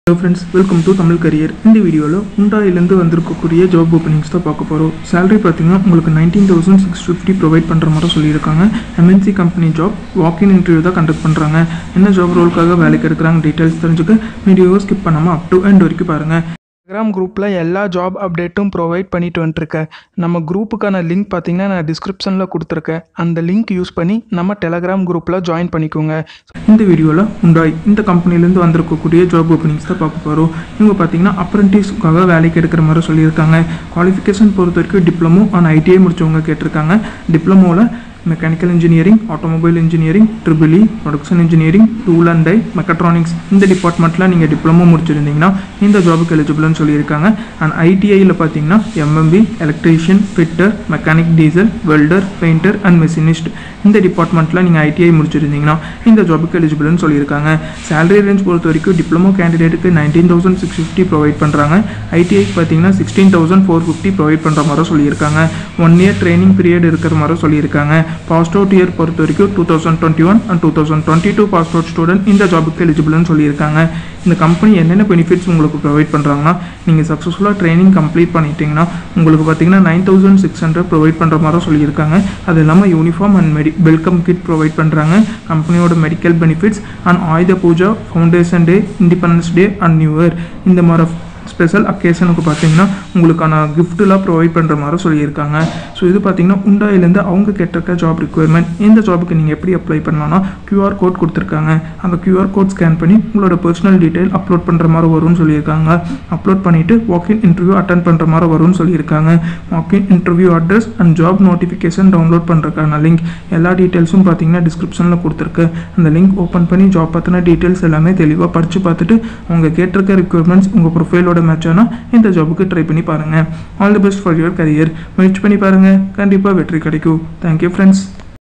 hello friends welcome to Tamil career இந்த வீடியோவில் உண்டாயிலேருந்து வந்திருக்கக்கூடிய ஜாப் ஓப்பனிங்ஸ் தான் பார்க்க போகிறோம் salary பார்த்தீங்கன்னா உங்களுக்கு nineteen thousand six fifty provide பண்ணுற மாதிரி சொல்லியிருக்காங்க MNC company job walk in interview தான் கண்டக்ட் பண்ணுறாங்க என்ன ஜாப் ரோலுக்காக வேலைக்கு எடுக்கிறாங்க டீட்டெயில்ஸ் தெரிஞ்சுக்க வீடியோவை ஸ்கிப் பண்ணாமல் அப் டு எண்ட் வரைக்கும் பாருங்கள் டெலகிராம் குரூப்பில் எல்லா ஜாப் அப்டேட்டும் ப்ரொவைட் பண்ணிட்டு வந்துட்டுருக்கேன் நம்ம குரூப்புக்கான லிங்க் பார்த்தீங்கன்னா நான் டிஸ்கிரிப்ஷனில் கொடுத்துருக்கேன் அந்த லிங்க் யூஸ் பண்ணி நம்ம டெலகிராம் குரூப்பில் ஜாயின் பண்ணிக்கோங்க இந்த வீடியோவில் உண்டாய் இந்த கம்பெனிலேருந்து வந்திருக்கக்கூடிய ஜாப் ஓப்பனிங்ஸ் தான் பார்க்க போகிறோம் இவங்க பார்த்தீங்கன்னா அப்ரண்டிஸ்க்காக வேலைக்கு எடுக்கிற மாதிரி சொல்லியிருக்காங்க குவாலிஃபிகேஷன் பொறுத்த வரைக்கும் டிப்ளமோ அண்ட் ஐடிஐ முடிச்சவங்க கேட்டிருக்காங்க டிப்ளமோவில் mechanical engineering automobile engineering triple E production engineering tool and die mechatronics இந்த டிபார்ட்மெண்ட்டில் நீங்கள் டிப்ளமோ முடிச்சிருந்தீங்கன்னா இந்த ஜாபுக்கு எலிஜிபிள்னு சொல்லியிருக்காங்க அண்ட் ஐடிஐயில் பார்த்தீங்கன்னா MMV electrician fitter mechanic diesel welder painter and machinist இந்த டிபார்ட்மெண்ட்டில் நீங்கள் ஐடிஐ முடிச்சிருந்தீங்கன்னா இந்த ஜாபுக்கு எலிஜிபிள்னு சொல்லியிருக்காங்க சேலரி ரேஞ்ச் பொறுத்த வரைக்கும் டிப்ளமோ கேண்டிடேட்டுக்கு nineteen thousand six fifty provide பண்ணுறாங்க ஐடிஐக்கு பார்த்தீங்கன்னா sixteen thousand four fifty provide பண்ணுற மாதிரி சொல்லியிருக்காங்க ஒன் இயர் ட்ரைனிங் பீரியட் இருக்கிற மாதிரி சொல்லியிருக்காங்க பாஸ்ட் அவுட் இயர் பொறுத்த வரைக்கும் two thousand twenty one and two thousand twenty two passed out student இந்த ஜாபுக்கு எலிஜிபிள்னு சொல்லியிருக்காங்க இந்த கம்பெனி என்னென்ன பெனிஃபிட்ஸ் உங்களுக்கு ப்ரொவைட் பண்ணுறாங்கன்னா நீங்கள் சக்ஸஸ்ஃபுல்லாக ட்ரைனிங் கம்ப்ளீட் பண்ணிட்டீங்கன்னா உங்களுக்கு பார்த்தீங்கன்னா nine thousand six hundred provide பண்ணுற மாதிரி சொல்லியிருக்காங்க அது இல்லாமல் uniform and medi welcome kit provide பண்ணுறாங்க கம்பெனியோட medical benefits and Ayudha Puja foundation day independence day and new year இந்த மாதிரி ஸ்பெஷல் அக்கேஷனுக்கு பார்த்தீங்கன்னா உங்களுக்கான கிஃப்ட்லாம் ப்ரொவைட் பண்ணுற மாதிரி சொல்லியிருக்காங்க ஸோ இது பார்த்தீங்கன்னா உண்டாயிலேருந்து அவங்க கேட்டிருக்க ஜாப் ரிக்குவயர்மெண்ட் இந்த ஜாபுக்கு நீங்கள் எப்படி அப்ளை பண்ணலாம்னா QR கோட் கொடுத்துருக்காங்க அந்த QR கோட் ஸ்கேன் பண்ணி உங்களோட பர்சனல் டீட்டெயில் அப்லோட் பண்ணுற மாதிரி வரும்னு சொல்லியிருக்காங்க அப்லோட் பண்ணிவிட்டு வாக்கின் இன்டர்வியூ அட்டன் பண்ணுற மாதிரி வரும்னு சொல்லியிருக்காங்க walk in interview address and job notification download பண்ணுறதுக்கான லிங்க் எல்லா டீட்டெயில்ஸும் பார்த்தீங்கன்னா டிஸ்கிரிப்ஷனில் கொடுத்துருக்கு அந்த லிங்க் ஓப்பன் பண்ணி ஜாப் பற்றின டீட்டெயில்ஸ் எல்லாமே தெளிவாக படித்து பார்த்துட்டு அவங்க கேட்டிருக்க ரிக்குவயர்மெண்ட்ஸ் உங்கள் ப்ரொஃபைலோட மேட்ச் ஆனால் இந்த ஜாபுக்கு ட்ரை பண்ணி பாருங்கள் all the best for your career முயற்சி பண்ணி பாருங்கள் கண்டிப்பாக வெற்றி கிடைக்கும் தேங்க்யூ ஃப்ரெண்ட்ஸ்